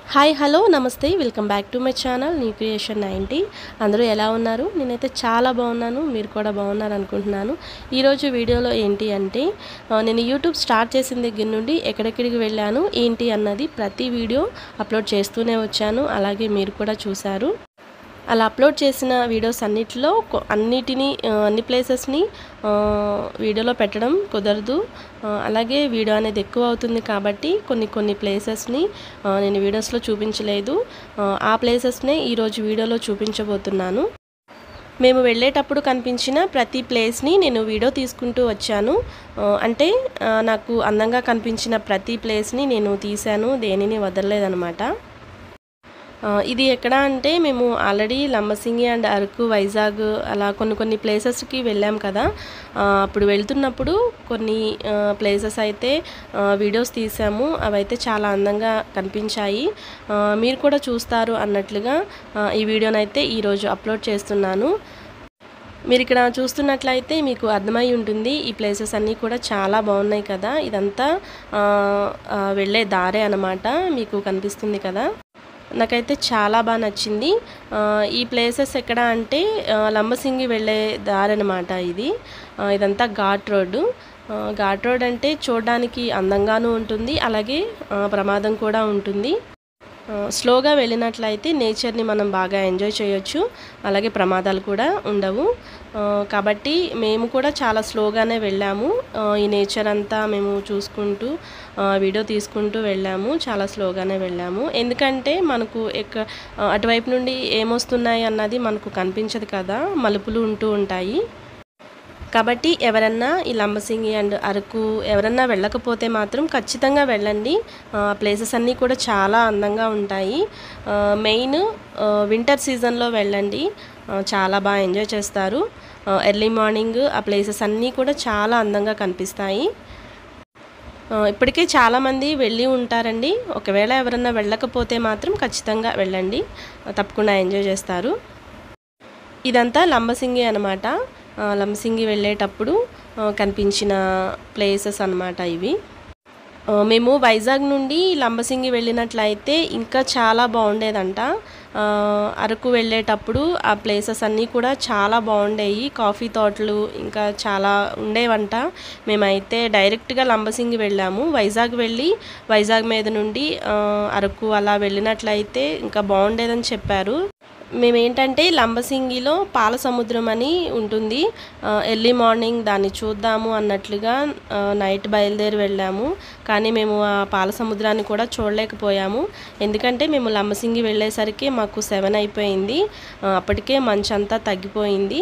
hi hello నమస్తే welcome back to my channel new creation ninety అందరూ ఎలా ఉన్నారు నేనైతే చాలా బాగున్నాను మీరు కూడా బాగున్నారు అనుకుంటున్నాను ఈరోజు వీడియోలో ఏంటి అంటే ఆ, నేను యూట్యూబ్ స్టార్ట్ చేసిన దగ్గర నుండి ఎక్కడెక్కడికి వెళ్ళాను ఏంటి అన్నది ప్రతి వీడియో అప్లోడ్ చేస్తూనే వచ్చాను అలాగే మీరు కూడా చూశారు అలా అప్లోడ్ చేసిన వీడియోస్ అన్నిటిలో కొ- అన్నిటినీ ఆ, అన్ని ప్లేసెస్ని ఆ, వీడియోలో పెట్టడం కుదరదు ఆ, అలాగే వీడియో అనేది ఎక్కువ అవుతుంది కాబట్టి కొన్ని కొన్ని ప్లేసెస్ని ఆ, నేను వీడియోస్లో చూపించలేదు ఆ, ఆ ప్లేసెస్నే ఈరోజు వీడియోలో చూపించబోతున్నాను మేము వెళ్ళేటప్పుడు కనిపించిన ప్రతి ప్లేస్ని నేను వీడియో తీసుకుంటూ వచ్చాను ఆ, అంటే ఆ, నాకు అందంగా కనిపించిన ప్రతి ప్లేస్ని నేను తీశాను దేనిని వదలలేదనమాట ఆ, ఇది ఎక్కడ అంటే మేము ఆల్రెడీ లంబసింగి అండ్ అరకు వైజాగ్ అలా కొన్ని కొన్ని ప్లేసెస్కి వెళ్ళాం కదా ఆ, అప్పుడు వెళ్తున్నప్పుడు కొన్ని ప్లేసెస్ అయితే ఆ, వీడియోస్ తీసాము అవైతే చాలా అందంగా కనిపించాయి ఆ, మీరు కూడా చూస్తారు అన్నట్లుగా ఆ, ఈ వీడియోనైతే ఈరోజు అప్లోడ్ చేస్తున్నాను మీరు ఇక్కడ చూస్తున్నట్లయితే మీకు అర్థమై ఉంటుంది ఈ ప్లేసెస్ అన్నీ కూడా చాలా బాగున్నాయి కదా ఇదంతా ఆ, ఆ, వెళ్ళే దారే అన్నమాట మీకు కనిపిస్తుంది కదా నాకైతే చాలా బాగా నచ్చింది ఆ, ఈ ప్లేసెస్ ఎక్కడ అంటే ఆ, లంబసింగి వెళ్ళే దారి అనమాట ఇది ఆ, ఇదంతా ఘాట్ రోడ్డు ఆ, ఘాట్ రోడ్ అంటే చూడడానికి అందంగానూ ఉంటుంది అలాగే ఆ, ప్రమాదం కూడా ఉంటుంది ఆ, స్లోగా వెళ్ళినట్లయితే నేచర్ని మనం బాగా ఎంజాయ్ చేయొచ్చు అలాగే ప్రమాదాలు కూడా ఉండవు ఆ, కాబట్టి మేము కూడా చాలా స్లోగానే వెళ్ళాము ఆ, ఈ నేచర్ అంతా మేము చూసుకుంటూ ఆ, వీడియో తీసుకుంటూ వెళ్ళాము చాలా స్లోగానే వెళ్ళాము ఎందుకంటే మనకు ఎక్క ఆ, అటువైపు నుండి ఏమొస్తున్నాయి అన్నది మనకు కనిపించదు కదా మలుపులు ఉంటూ ఉంటాయి కాబట్టి ఎవరన్నా ఈ లంబసింగి అండ్ అరకు ఎవరన్నా వెళ్ళకపోతే మాత్రం ఖచ్చితంగా వెళ్ళండి ఆ, ప్లేసెస్ అన్నీ కూడా చాలా అందంగా ఉంటాయి ఆ, మెయిన్ ఆ, వింటర్ సీజన్లో వెళ్ళండి ఆ, చాలా బాగా ఎంజాయ్ చేస్తారు ఆ, ఎర్లీ మార్నింగ్ ఆ ప్లేసెస్ అన్నీ కూడా చాలా అందంగా కనిపిస్తాయి ఆ, ఇప్పటికే చాలామంది వెళ్ళి ఉంటారండి ఒకవేళ ఎవరన్నా వెళ్ళకపోతే మాత్రం ఖచ్చితంగా వెళ్ళండి ఆ, తప్పకుండా ఎంజాయ్ చేస్తారు ఇదంతా లంబసింగి అనమాట ఆ, లంబసింగి వెళ్ళేటప్పుడు ఆ, కనిపించిన ప్లేసెస్ అన్నమాట ఇవి ఆ, మేము వైజాగ్ నుండి లంబసింగి వెళ్ళినట్లయితే ఇంకా చాలా బాగుండేదంట ఆ, అరకు వెళ్ళేటప్పుడు ఆ ప్లేసెస్ అన్నీ కూడా చాలా బాగుండేవి కాఫీ తోటలు ఇంకా చాలా ఉండేవంట మేమైతే డైరెక్ట్గా లంబసింగి వెళ్ళాము వైజాగ్ వెళ్ళి వైజాగ్ మీద నుండి ఆ, అరకు అలా వెళ్ళినట్లయితే ఇంకా బాగుండేదని చెప్పారు మేమేంటంటే లంబసింగిలో పాల సముద్రం అని ఉంటుంది ఆ, ఎర్లీ మార్నింగ్ దాన్ని చూద్దాము అన్నట్లుగా ఆ, నైట్ బయలుదేరి వెళ్ళాము కానీ మేము ఆ పాల సముద్రాన్ని కూడా చూడలేకపోయాము ఎందుకంటే మేము లంబసింగి వెళ్ళేసరికి మాకు సెవెన్ అయిపోయింది ఆ, అప్పటికే మంచంతా తగ్గిపోయింది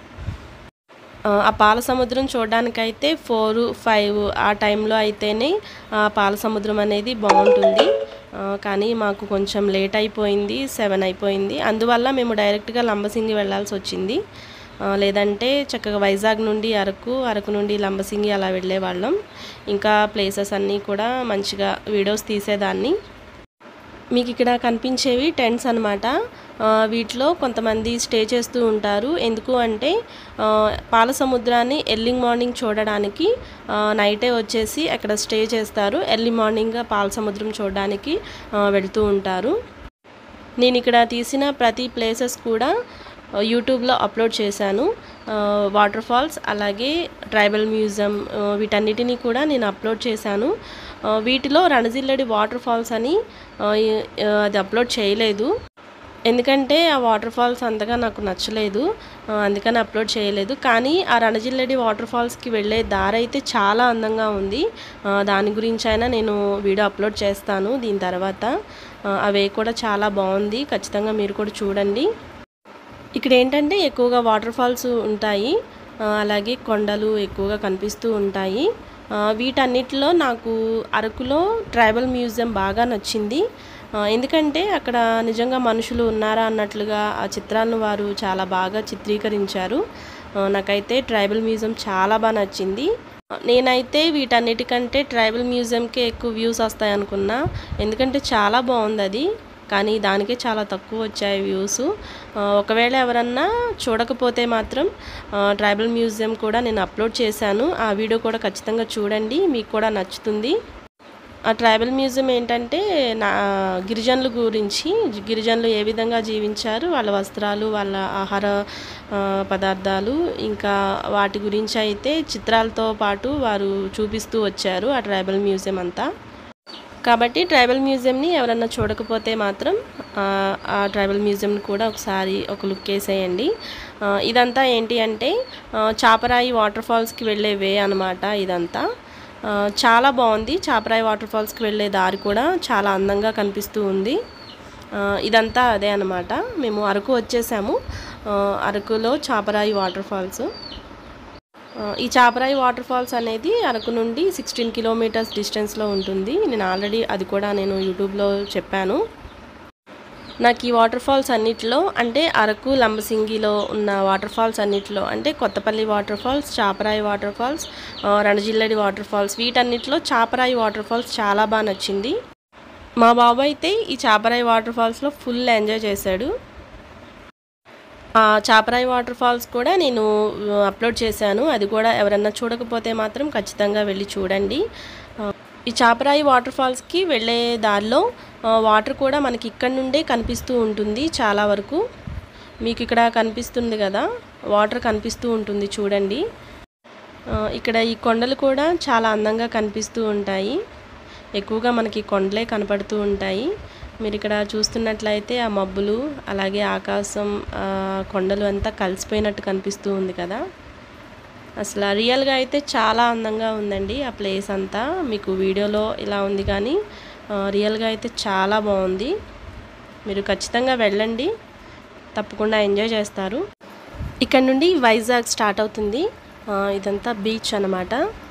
ఆ, ఆ పాల సముద్రం చూడడానికైతే ఫోర్ ఫైవ్ ఆ టైంలో అయితేనే ఆ పాల సముద్రం అనేది బాగుంటుంది ఆ, కానీ మాకు కొంచెం లేట్ అయిపోయింది సెవెన్ అయిపోయింది అందువల్ల మేము డైరెక్ట్గా లంబసింగి వెళ్ళాల్సి వచ్చింది ఆ, లేదంటే చక్కగా వైజాగ్ నుండి అరకు అరకు నుండి లంబసింగి అలా వెళ్ళేవాళ్ళం ఇంకా ప్లేసెస్ అన్నీ కూడా మంచిగా వీడియోస్ తీసేదాన్ని మీకు ఇక్కడ కనిపించేవి టెంట్స్ అనమాట వీటిలో కొంతమంది స్టే చేస్తూ ఉంటారు ఎందుకు అంటే ఆ, పాల సముద్రాన్ని ఎర్లీ మార్నింగ్ చూడడానికి ఆ, నైటే వచ్చేసి అక్కడ స్టే చేస్తారు ఎర్లీ మార్నింగ్ పాల సముద్రం చూడడానికి ఆ, వెళ్తూ ఉంటారు నేను ఇక్కడ తీసిన ప్రతి ప్లేసెస్ కూడా ఆ, యూట్యూబ్లో అప్లోడ్ చేశాను ఆ, వాటర్ ఫాల్స్ అలాగే ట్రైబల్ మ్యూజియం ఆ, వీటన్నిటినీ కూడా నేను అప్లోడ్ చేశాను ఆ, వీటిలో రణజిల్లడి వాటర్ ఫాల్స్ అని ఆ, ఈ- ఆ, అది అప్లోడ్ చేయలేదు ఎందుకంటే ఆ వాటర్ ఫాల్స్ అంతగా నాకు నచ్చలేదు ఆ, అందుకని అప్లోడ్ చేయలేదు కానీ ఆ రణజిల్లడి వాటర్ ఫాల్స్కి వెళ్ళే దారి అయితే చాలా అందంగా ఉంది ఆ, దాని గురించి అయినా నేను వీడియో అప్లోడ్ చేస్తాను దీని తర్వాత ఆ, అవి కూడా చాలా బాగుంది ఖచ్చితంగా మీరు కూడా చూడండి ఇక్కడ ఏంటంటే ఎక్కువగా వాటర్ ఫాల్స్ ఉంటాయి ఆ, అలాగే కొండలు ఎక్కువగా కనిపిస్తూ ఉంటాయి ఆ, వీటన్నిటిలో నాకు అరకులో ట్రైబల్ మ్యూజియం బాగా నచ్చింది ఆ, ఎందుకంటే అక్కడ నిజంగా మనుషులు ఉన్నారా అన్నట్లుగా ఆ చిత్రాలను వారు చాలా బాగా చిత్రీకరించారు ఆ, నాకైతే ట్రైబల్ మ్యూజియం చాలా బాగా నచ్చింది నేనైతే వీటన్నిటికంటే ట్రైబల్ మ్యూజియంకే ఎక్కువ వ్యూస్ వస్తాయి అనుకున్నా ఎందుకంటే చాలా బాగుంది అది కానీ దానికే చాలా తక్కువ వచ్చాయి వ్యూస్ ఆ, ఒకవేళ ఎవరన్నా చూడకపోతే మాత్రం ఆ, ట్రైబల్ మ్యూజియం కూడా నేను అప్లోడ్ చేశాను ఆ వీడియో కూడా ఖచ్చితంగా చూడండి మీకు కూడా నచ్చుతుంది ఆ ట్రైబల్ మ్యూజియం ఏంటంటే నా గిరిజనుల గురించి గిరిజనులు ఏ విధంగా జీవించారు వాళ్ళ వస్త్రాలు వాళ్ళ ఆహార ఆ, పదార్థాలు ఇంకా వాటి గురించి అయితే చిత్రాలతో పాటు వారు చూపిస్తూ వచ్చారు ఆ ట్రైబల్ మ్యూజియం అంతా కాబట్టి ట్రైబల్ మ్యూజియంని ఎవరన్నా చూడకపోతే మాత్రం ఆ, ఆ ట్రైబల్ మ్యూజియంని కూడా ఒకసారి ఒక లుక్ వేసేయండి ఆ, ఇదంతా ఏంటి అంటే ఆ, చాపరాయి వాటర్ ఫాల్స్కి వెళ్ళే వే అనమాట ఇదంతా ఆ, చాలా బాగుంది చాపరాయి వాటర్ ఫాల్స్కి వెళ్ళే దారి కూడా చాలా అందంగా కనిపిస్తూ ఉంది ఆ, ఇదంతా అదే అనమాట మేము అరకు వచ్చేసాము ఆ, అరకులో చాపరాయి వాటర్ ఫాల్స్ ఆ, ఈ చాపరాయి వాటర్ ఫాల్స్ అనేది అరకు నుండి సిక్స్టీన్ కిలోమీటర్స్ డిస్టెన్స్లో ఉంటుంది నేను ఆల్రెడీ అది కూడా నేను యూట్యూబ్లో చెప్పాను నాకు ఈ వాటర్ ఫాల్స్ అన్నిటిలో అంటే అరకు లంబసింగిలో ఉన్న వాటర్ ఫాల్స్ అన్నిటిలో అంటే Kothapalli waterfalls Chaparai waterfalls ఆ, రణజిల్లడి వాటర్ ఫాల్స్ వీటన్నిటిలో చాపరాయి వాటర్ ఫాల్స్ చాలా బాగా నచ్చింది మా బాబు అయితే ఈ చాపరాయి వాటర్ ఫాల్స్లో ఫుల్ ఎంజాయ్ చేశాడు ఆ చాపరాయి వాటర్ ఫాల్స్ కూడా నేను ఆ, అప్లోడ్ చేశాను అది కూడా ఎవరన్నా చూడకపోతే మాత్రం ఖచ్చితంగా వెళ్ళి చూడండి ఆ, ఈ చాపరాయి వాటర్ ఫాల్స్కి వెళ్ళే దారిలో ఆ, వాటర్ కూడా మనకి ఇక్కడ నుండే కనిపిస్తూ ఉంటుంది చాలా వరకు మీకు ఇక్కడ కనిపిస్తుంది కదా వాటర్ కనిపిస్తూ ఉంటుంది చూడండి ఆ, ఇక్కడ ఈ కొండలు కూడా చాలా అందంగా కనిపిస్తూ ఉంటాయి ఎక్కువగా మనకి కొండలే కనపడుతూ ఉంటాయి మీరు ఇక్కడ చూస్తున్నట్లయితే ఆ మబ్బులు అలాగే ఆకాశం ఆ, కొండలు అంతా కలిసిపోయినట్టు కనిపిస్తూ ఉంది కదా అసలు రియల్గా అయితే చాలా అందంగా ఉందండి ఆ ప్లేస్ అంతా మీకు వీడియోలో ఇలా ఉంది కానీ ఆ, రియల్గా అయితే చాలా బాగుంది మీరు ఖచ్చితంగా వెళ్ళండి తప్పకుండా ఎంజాయ్ చేస్తారు ఇక్కడ నుండి వైజాగ్ స్టార్ట్ అవుతుంది ఆ, ఇదంతా బీచ్ అనమాట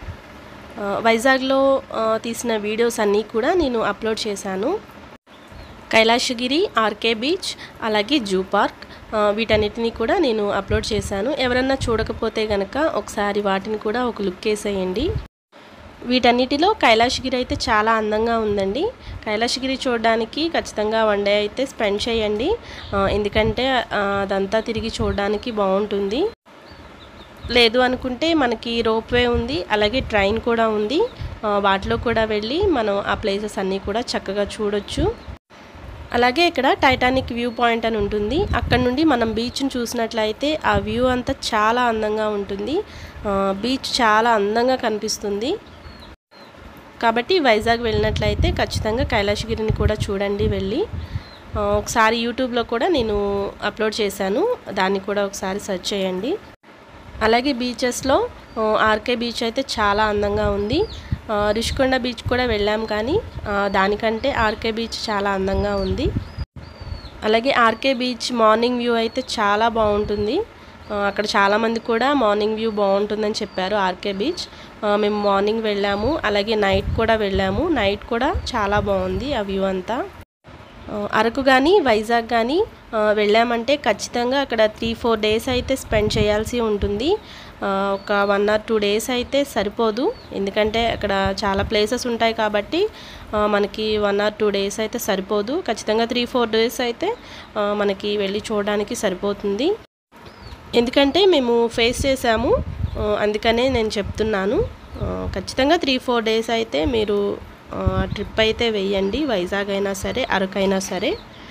వైజాగ్లో ఆ, తీసిన వీడియోస్ అన్నీ కూడా నేను అప్లోడ్ చేశాను కైలాసగిరి ఆర్కే బీచ్ అలాగే జూ పార్క్ ఆ, వీటన్నిటిని కూడా నేను అప్లోడ్ చేశాను ఎవరన్నా చూడకపోతే కనుక ఒకసారి వాటిని కూడా ఒక లుక్ వేసేయండి వీటన్నిటిలో కైలాసగిరి అయితే చాలా అందంగా ఉందండి కైలాసగిరి చూడడానికి ఖచ్చితంగా వన్ డే అయితే స్పెండ్ చేయండి ఆ, ఎందుకంటే ఆ, అదంతా తిరిగి చూడడానికి బాగుంటుంది లేదు అనుకుంటే మనకి రోప్వే ఉంది అలాగే ట్రైన్ కూడా ఉంది ఆ, వాటిలో కూడా వెళ్ళి మనం ఆ ప్లేసెస్ అన్నీ కూడా చక్కగా చూడొచ్చు అలాగే ఇక్కడ టైటానిక్ వ్యూ పాయింట్ అని ఉంటుంది అక్కడ నుండి మనం బీచ్ని చూసినట్లయితే ఆ వ్యూ అంతా చాలా అందంగా ఉంటుంది ఆ, బీచ్ చాలా అందంగా కనిపిస్తుంది కాబట్టి వైజాగ్ వెళ్ళినట్లయితే ఖచ్చితంగా కైలాసగిరిని కూడా చూడండి వెళ్ళి ఆ, ఒకసారి యూట్యూబ్లో కూడా నేను అప్లోడ్ చేశాను దాన్ని కూడా ఒకసారి సెర్చ్ చేయండి అలాగే బీచెస్లో ఆర్కే బీచ్ అయితే చాలా అందంగా ఉంది ఆ, రిషికొండ బీచ్ కూడా వెళ్ళాం కానీ ఆ, దానికంటే ఆర్కే బీచ్ చాలా అందంగా ఉంది అలాగే ఆర్కే బీచ్ మార్నింగ్ వ్యూ అయితే చాలా బాగుంటుంది ఆ, అక్కడ చాలామంది కూడా మార్నింగ్ వ్యూ బాగుంటుందని చెప్పారు ఆర్కే బీచ్ ఆ, మేము మార్నింగ్ వెళ్ళాము అలాగే నైట్ కూడా వెళ్ళాము నైట్ కూడా చాలా బాగుంది ఆ వ్యూ అంతా ఆ, అరకు కానీ వైజాగ్ కానీ ఆ, వెళ్ళామంటే ఖచ్చితంగా అక్కడ త్రీ ఫోర్ డేస్ అయితే స్పెండ్ చేయాల్సి ఉంటుంది ఆ, ఒక వన్ ఆర్ టూ డేస్ అయితే సరిపోదు ఎందుకంటే అక్కడ చాలా ప్లేసెస్ ఉంటాయి కాబట్టి ఆ, మనకి వన్ ఆర్ టూ డేస్ అయితే సరిపోదు ఖచ్చితంగా త్రీ ఫోర్ డేస్ అయితే ఆ, మనకి వెళ్ళి చూడడానికి సరిపోతుంది ఎందుకంటే మేము ఫేస్ చేసాము ఆ, అందుకనే నేను చెప్తున్నాను ఆ, ఖచ్చితంగా త్రీ ఫోర్ డేస్ అయితే మీరు ఆ, ట్రిప్ అయితే వేయండి వైజాగ్ అయినా సరే అరకు అయినా సరే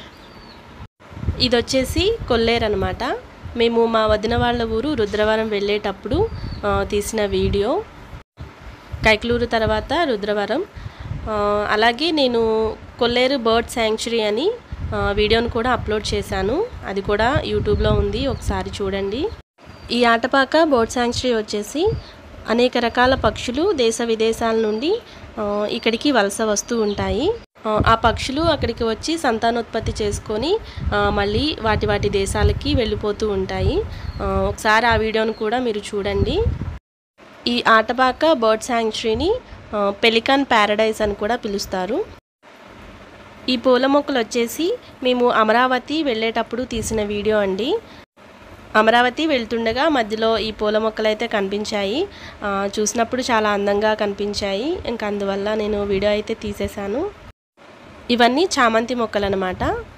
ఇది వచ్చేసి కొల్లేరు అనమాట మేము మా వదిన వాళ్ళ ఊరు రుద్రవరం వెళ్ళేటప్పుడు ఆ, తీసిన వీడియో కైకలూరు తర్వాత రుద్రవరం ఆ, అలాగే నేను కొల్లేరు బర్డ్ శాంక్చురీ అని ఆ, వీడియోను కూడా అప్లోడ్ చేశాను అది కూడా యూట్యూబ్లో ఉంది ఒకసారి చూడండి ఈ ఆటపాక బర్డ్ శాంక్చురీ వచ్చేసి అనేక రకాల పక్షులు దేశ విదేశాల నుండి ఆ, ఇక్కడికి వలస వస్తూ ఉంటాయి ఆ, ఆ పక్షులు అక్కడికి వచ్చి సంతానోత్పత్తి చేసుకొని ఆ, మళ్ళీ వాటి వాటి దేశాలకి వెళ్ళిపోతూ ఉంటాయి ఆ, ఒకసారి ఆ వీడియోను కూడా మీరు చూడండి ఈ ఆటపాక బర్డ్ శాంక్చురీని పెలికాన్ ప్యారడైజ్ అని కూడా పిలుస్తారు ఈ పూల మొక్కలు వచ్చేసి మేము అమరావతి వెళ్ళేటప్పుడు తీసిన వీడియో అండి అమరావతి వెళ్తుండగా మధ్యలో ఈ పూల మొక్కలు అయితే కనిపించాయి ఆ, చూసినప్పుడు చాలా అందంగా కనిపించాయి ఇంకా అందువల్ల నేను వీడియో అయితే తీసేశాను ఇవన్నీ చామంతి మొక్కలు అనమాట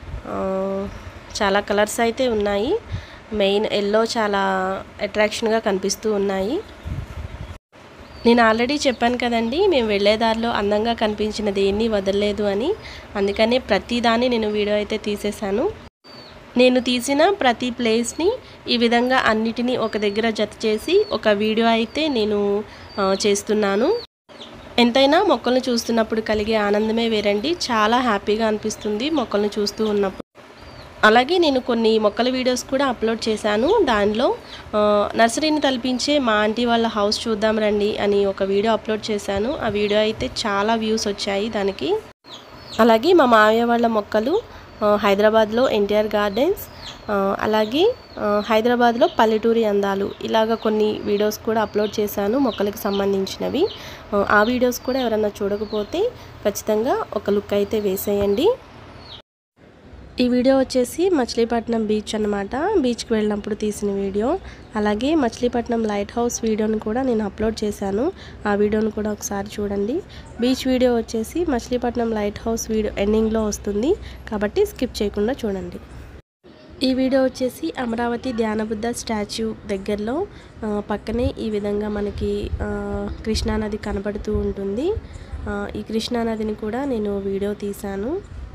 చాలా కలర్స్ అయితే ఉన్నాయి మెయిన్ ఎల్లో చాలా అట్రాక్షన్గా కనిపిస్తూ ఉన్నాయి నేను ఆల్రెడీ చెప్పాను కదండి మేము వెళ్ళే దారిలో అందంగా కనిపించిన దేన్ని వదలలేదు అని అందుకనే ప్రతి దాన్ని నేను వీడియో అయితే తీసేశాను నేను తీసిన ప్రతి ప్లేస్ని ఈ విధంగా అన్నిటినీ ఒక దగ్గర జత చేసి ఒక వీడియో అయితే నేను ఆ, చేస్తున్నాను ఎంతైనా మొక్కలను చూస్తున్నప్పుడు కలిగే ఆనందమే వేరండి చాలా హ్యాపీగా అనిపిస్తుంది మొక్కలను చూస్తూ ఉన్నప్పుడు అలాగే నేను కొన్ని మొక్కల వీడియోస్ కూడా అప్లోడ్ చేశాను దానిలో ఆ, నర్సరీని తలపించే మా ఆంటీ వాళ్ళ హౌస్ చూద్దాం రండి అని ఒక వీడియో అప్లోడ్ చేశాను ఆ వీడియో అయితే చాలా వ్యూస్ వచ్చాయి దానికి అలాగే మా మావయ్య వాళ్ళ మొక్కలు ఆ, హైదరాబాద్లో ఎన్టీఆర్ గార్డెన్స్ ఆ, అలాగే ఆ, హైదరాబాద్లో పల్లెటూరి అందాలు ఇలాగ కొన్ని వీడియోస్ కూడా అప్లోడ్ చేశాను మొక్కలకు సంబంధించినవి ఆ, ఆ వీడియోస్ కూడా ఎవరైనా చూడకపోతే ఖచ్చితంగా ఒక లుక్ అయితే వేసేయండి ఈ వీడియో వచ్చేసి మచిలీపట్నం బీచ్ అన్నమాట బీచ్కి వెళ్ళినప్పుడు తీసిన వీడియో అలాగే మచిలీపట్నం లైట్ హౌస్ వీడియోని కూడా నేను అప్లోడ్ చేశాను ఆ వీడియోని కూడా ఒకసారి చూడండి బీచ్ వీడియో వచ్చేసి మచిలీపట్నం లైట్ హౌస్ వీడియో ఎండింగ్లో వస్తుంది కాబట్టి స్కిప్ చేయకుండా చూడండి ఈ వీడియో వచ్చేసి అమరావతి ధ్యానబుద్ధ స్టాచ్యూ దగ్గరలో ఆ, పక్కనే ఈ విధంగా మనకి ఆ, కృష్ణానది కనబడుతూ ఉంటుంది ఆ, ఈ కృష్ణానదిని కూడా నేను వీడియో తీశాను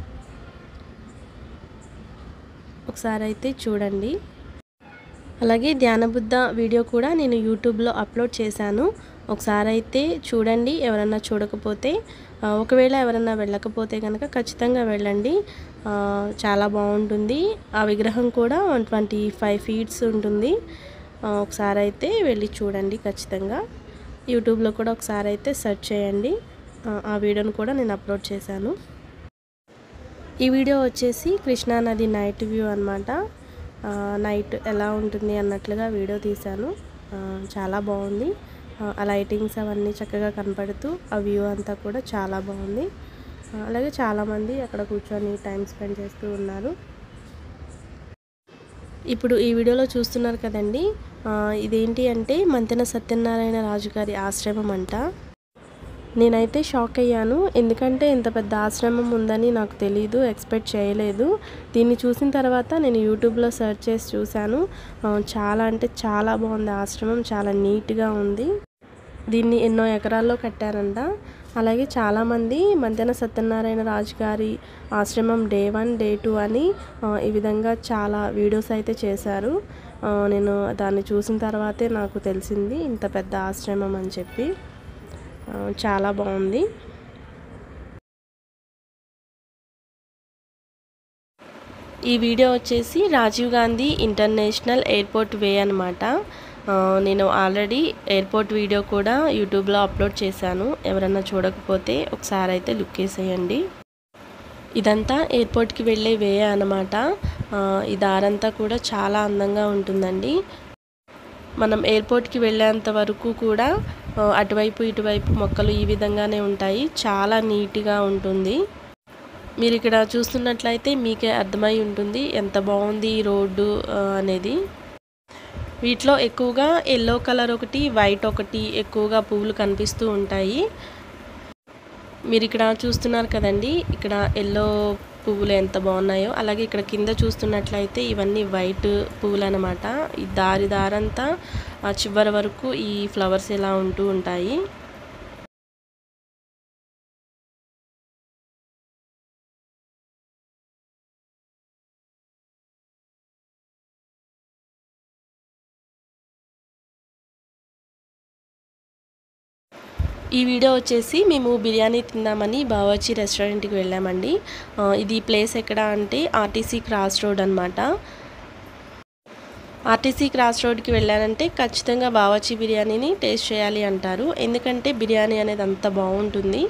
ఒకసారి అయితే చూడండి అలాగే ధ్యానబుద్ధ వీడియో కూడా నేను యూట్యూబ్లో అప్లోడ్ చేశాను ఒకసారి అయితే చూడండి ఎవరన్నా చూడకపోతే ఆ, ఒకవేళ ఎవరన్నా వెళ్ళకపోతే కనుక ఖచ్చితంగా వెళ్ళండి ఆ, చాలా బాగుంటుంది ఆ విగ్రహం కూడా వన్ ట్వంటీ ఫైవ్ ఫీట్స్ ఉంటుంది ఆ, ఒకసారి అయితే వెళ్ళి చూడండి ఖచ్చితంగా యూట్యూబ్లో కూడా ఒకసారి అయితే సెర్చ్ చేయండి ఆ, ఆ వీడియోని కూడా నేను అప్లోడ్ చేశాను ఈ వీడియో వచ్చేసి కృష్ణానది నైట్ వ్యూ అనమాట నైట్ ఎలా ఉంటుంది అన్నట్లుగా వీడియో తీశాను ఆ, చాలా బాగుంది ఆ, ఆ లైటింగ్స్ అవన్నీ చక్కగా కనపడుతూ ఆ వ్యూ అంతా కూడా చాలా బాగుంది ఆ, అలాగే చాలామంది అక్కడ కూర్చొని టైం స్పెండ్ చేస్తూ ఉన్నారు ఇప్పుడు ఈ వీడియోలో చూస్తున్నారు కదండి ఆ, ఇదేంటి అంటే మంతెన సత్యనారాయణ రాజు గారి ఆశ్రమం అంట నేనైతే షాక్ అయ్యాను ఎందుకంటే ఇంత పెద్ద ఆశ్రమం ఉందని నాకు తెలీదు ఎక్స్పెక్ట్ చేయలేదు దీన్ని చూసిన తర్వాత నేను యూట్యూబ్లో సెర్చ్ చేసి చూశాను ఆ, చాలా అంటే చాలా బాగుంది ఆశ్రమం చాలా నీట్గా ఉంది దీన్ని ఎన్నో ఎకరాల్లో కట్టారంట అలాగే చాలామంది మంతెన సత్యనారాయణ రాజు గారి ఆశ్రమం డే వన్ డే టూ అని ఆ, ఈ విధంగా చాలా వీడియోస్ అయితే చేశారు ఆ, నేను దాన్ని చూసిన తర్వాతే నాకు తెలిసింది ఇంత పెద్ద ఆశ్రమం అని చెప్పి ఆ, చాలా బాగుంది ఈ వీడియో వచ్చేసి Rajiv Gandhi international airport way అనమాట నేను ఆల్రెడీ ఎయిర్పోర్ట్ వీడియో కూడా యూట్యూబ్లో అప్లోడ్ చేశాను ఎవరన్నా చూడకపోతే ఒకసారి అయితే లుక్ వేసేయండి ఇదంతా ఎయిర్పోర్ట్కి వెళ్ళే వే అనమాట ఈ దారంతా కూడా చాలా అందంగా ఉంటుందండి మనం ఎయిర్పోర్ట్కి వెళ్ళేంత వరకు కూడా ఆ, అటువైపు ఇటువైపు మొక్కలు ఈ విధంగానే ఉంటాయి చాలా నీట్గా ఉంటుంది మీరు ఇక్కడ చూస్తున్నట్లయితే మీకే అర్థమై ఉంటుంది ఎంత బాగుంది ఈ రోడ్డు ఆ, అనేది వీటిలో ఎక్కువగా ఎల్లో కలర్ ఒకటి వైట్ ఒకటి ఎక్కువగా పువ్వులు కనిపిస్తూ ఉంటాయి మీరు ఇక్కడ చూస్తున్నారు కదండి ఇక్కడ ఎల్లో పువ్వులు ఎంత బాగున్నాయో అలాగే ఇక్కడ కింద చూస్తున్నట్లయితే ఇవన్నీ వైట్ పువ్వులు అనమాట ఈ దారి దారంతా ఆ చివరి వరకు ఈ ఫ్లవర్స్ ఇలా ఉంటూ ఉంటాయి ఈ వీడియో వచ్చేసి మేము బిర్యానీ తిందామని బావర్చి రెస్టారెంట్కి వెళ్ళామండి ఆ, ఇది ప్లేస్ ఎక్కడ అంటే ఆర్టీసీ క్రాస్ రోడ్ అనమాట ఆర్టీసీ క్రాస్ రోడ్కి వెళ్ళానంటే ఖచ్చితంగా బావర్చి బిర్యానీని టేస్ట్ చేయాలి అంటారు ఎందుకంటే బిర్యానీ అనేది అంత బాగుంటుంది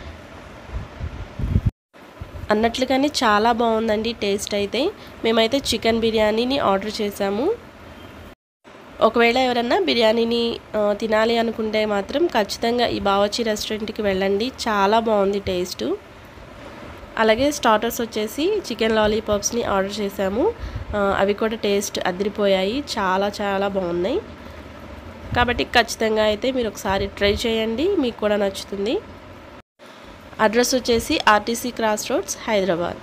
అన్నట్లుగానే చాలా బాగుందండి టేస్ట్ అయితే మేమైతే చికెన్ బిర్యానీని ఆర్డర్ చేసాము ఒకవేళ ఎవరన్నా బిర్యానీని ఆ, తినాలి అనుకుంటే మాత్రం ఖచ్చితంగా ఈ బావచి రెస్టారెంట్కి వెళ్ళండి చాలా బాగుంది టేస్ట్ అలాగే స్టార్టర్స్ వచ్చేసి చికెన్ లాలీపాప్స్ని ఆర్డర్ చేసాము ఆ, అవి కూడా టేస్ట్ అదిరిపోయాయి చాలా చాలా బాగున్నాయి కాబట్టి ఖచ్చితంగా అయితే మీరు ఒకసారి ట్రై చేయండి మీకు కూడా నచ్చుతుంది అడ్రస్ వచ్చేసి ఆర్టీసీ క్రాస్ రోడ్స్ హైదరాబాద్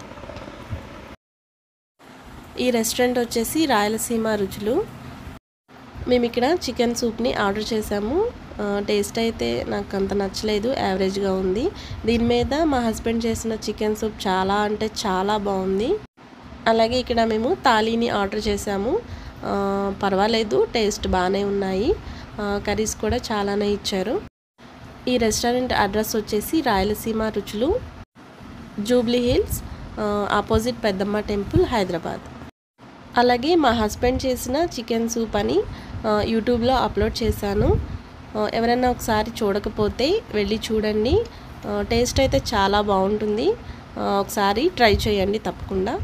ఈ రెస్టారెంట్ వచ్చేసి రాయలసీమ రుచులు మేము ఇక్కడ చికెన్ సూప్ని ఆర్డర్ చేసాము ఆ, టేస్ట్ అయితే నాకు అంత నచ్చలేదు యావరేజ్గా ఉంది దీని మీద మా హస్బెండ్ చేసిన చికెన్ సూప్ చాలా అంటే చాలా బాగుంది అలాగే ఇక్కడ మేము తాళీని ఆర్డర్ చేసాము ఆ, పర్వాలేదు టేస్ట్ బాగానే ఉన్నాయి ఆ, కర్రీస్ కూడా చాలానే ఇచ్చారు ఈ రెస్టారెంట్ అడ్రస్ వచ్చేసి రాయలసీమ రుచులు జూబ్లీ హిల్స్ ఆ, ఆపోజిట్ పెద్దమ్మ టెంపుల్ హైదరాబాద్ అలాగే మా హస్బెండ్ చేసిన చికెన్ సూప్ అని ఆ, యూట్యూబ్లో అప్లోడ్ చేశాను ఆ, ఎవరైనా ఒకసారి చూడకపోతే వెళ్ళి చూడండి ఆ, టేస్ట్ అయితే చాలా బాగుంటుంది ఆ, ఒకసారి ట్రై చేయండి తప్పకుండా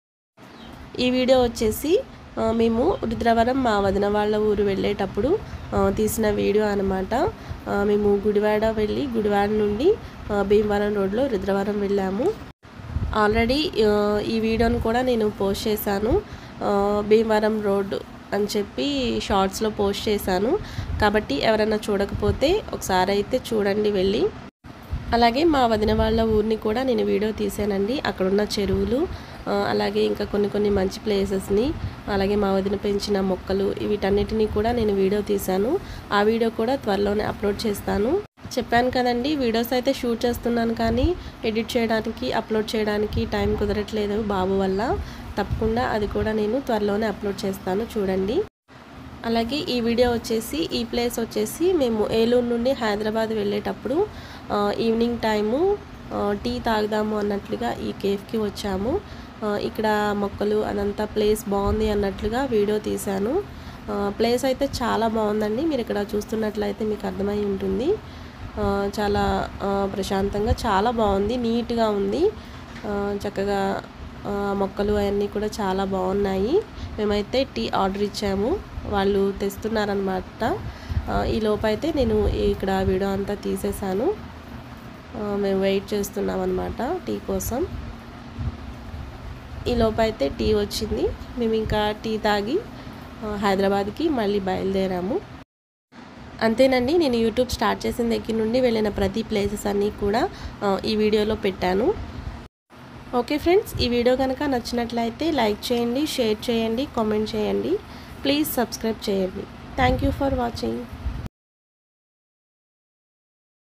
ఈ వీడియో వచ్చేసి ఆ, మేము రుద్రవరం మా వదిన వాళ్ళ ఊరు వెళ్ళేటప్పుడు ఆ, తీసిన వీడియో అనమాట మేము గుడివాడ వెళ్ళి గుడివాడ నుండి ఆ, భీమవరం రోడ్లో రుద్రవరం వెళ్ళాము ఆల్రెడీ ఆ, ఈ వీడియోని కూడా నేను పోస్ట్ చేశాను ఆ, భీమవరం రోడ్ అని చెప్పి షార్ట్స్లో పోస్ట్ చేశాను కాబట్టి ఎవరైనా చూడకపోతే ఒకసారి అయితే చూడండి వెళ్ళి అలాగే మా వదిన వాళ్ళ ఊరిని కూడా నేను వీడియో తీసానండి అక్కడున్న చెరువులు ఆ, అలాగే ఇంకా కొన్ని కొన్ని మంచి ప్లేసెస్ని అలాగే మా వదిన పెంచిన మొక్కలు వీటన్నిటిని కూడా నేను వీడియో తీశాను ఆ వీడియో కూడా త్వరలోనే అప్లోడ్ చేస్తాను చెప్పాను కదండి వీడియోస్ అయితే షూట్ చేస్తున్నాను కానీ ఎడిట్ చేయడానికి అప్లోడ్ చేయడానికి టైం కుదరట్లేదు బాబు వల్ల తప్పకుండా అది కూడా నేను త్వరలోనే అప్లోడ్ చేస్తాను చూడండి అలాగే ఈ వీడియో వచ్చేసి ఈ ప్లేస్ వచ్చేసి మేము ఏలూరు నుండి హైదరాబాద్ వెళ్ళేటప్పుడు ఆ, ఈవినింగ్ టైము ఆ, టీ తాగుదాము అన్నట్లుగా ఈ కేఫ్కి వచ్చాము ఆ, ఇక్కడ మొక్కలు అదంతా ప్లేస్ బాగుంది అన్నట్లుగా వీడియో తీశాను ఆ, ప్లేస్ అయితే చాలా బాగుందండి మీరు ఇక్కడ చూస్తున్నట్లయితే మీకు అర్థమై ఉంటుంది ఆ, చాలా ఆ, ప్రశాంతంగా చాలా బాగుంది నీట్గా ఉంది ఆ, చక్కగా ఆ, మొక్కలు అవన్నీ కూడా చాలా బాగున్నాయి మేమైతే టీ ఆర్డర్ ఇచ్చాము వాళ్ళు తెస్తున్నారనమాట ఈ లోపైతే నేను ఇక్కడ వీడియో అంతా తీసేసాను ఆ, మేము వెయిట్ చేస్తున్నాం అనమాట టీ కోసం ఈ లోపైతే టీ వచ్చింది మేము ఇంకా టీ తాగి ఆ, హైదరాబాద్కి మళ్ళీ బయలుదేరాము అంతేనండి నేను యూట్యూబ్ స్టార్ట్ చేసిన దగ్గర నుండి వెళ్ళిన ప్రతి ప్లేసెస్ అన్నీ కూడా ఆ, ఈ వీడియోలో పెట్టాను ఓకే ఫ్రెండ్స్ ఈ వీడియో కనుక నచ్చినట్లయితే లైక్ చేయండి షేర్ చేయండి కామెంట్ చేయండి ప్లీజ్ సబ్స్క్రైబ్ చేయండి థ్యాంక్ యూ ఫర్ వాచింగ్